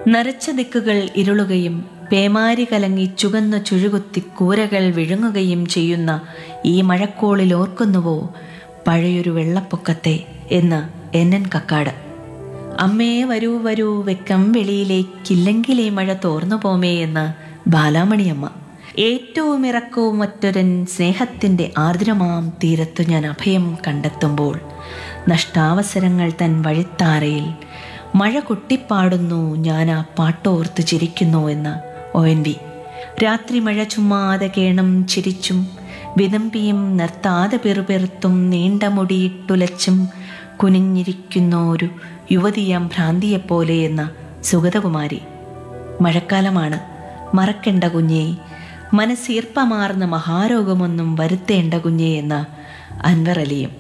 നരച്ച ദിക്കുകൾ ഇരുളുകയും പേമാരി കലങ്ങി ചുകന്ന ചുഴുകുത്തി കൂരകൾ വിഴുങ്ങുകയും ചെയ്യുന്ന ഈ മഴക്കോളിൽ ഓർക്കുന്നുവോ പഴയൊരു വെള്ളപ്പൊക്കത്തെ എന്ന് എന്നൻ കക്കാട് അമ്മേ വരൂ വരൂ വെക്കം വെളിയിലേക്കില്ലെങ്കിൽ ഈ മഴ തോർന്നു പോമേ എന്ന് ബാലാമണിയമ്മ ഏറ്റവും ഇറക്കവും മറ്റൊരൻ സ്നേഹത്തിൻ്റെ ആർദ്രമാം തീരത്തു ഞാൻ അഭയം കണ്ടെത്തുമ്പോൾ നഷ്ടാവസരങ്ങൾ തൻ വഴിത്താരയിൽ മഴ കൊട്ടിപ്പാടുന്നു ഞാൻ ആ പാട്ടോർത്ത് ചിരിക്കുന്നു എന്ന് ഒ എൻ വി രാത്രി മഴ ചുമ്മാതെ കേണം ചിരിച്ചും വിതമ്പിയും നിർത്താതെ പെറുപെറുത്തും നീണ്ട മുടിയിട്ടുലച്ചും കുനിഞ്ഞിരിക്കുന്ന ഒരു യുവതിയാം ഭ്രാന്തിയെപ്പോലെ എന്ന സുഗതകുമാരി മഴക്കാലമാണ് മറക്കേണ്ട കുഞ്ഞേ മനസ്സീർപ്പമാർന്ന മഹാരോഗമൊന്നും വരുത്തേണ്ട കുഞ്ഞേ എന്ന അൻവർ അലിയും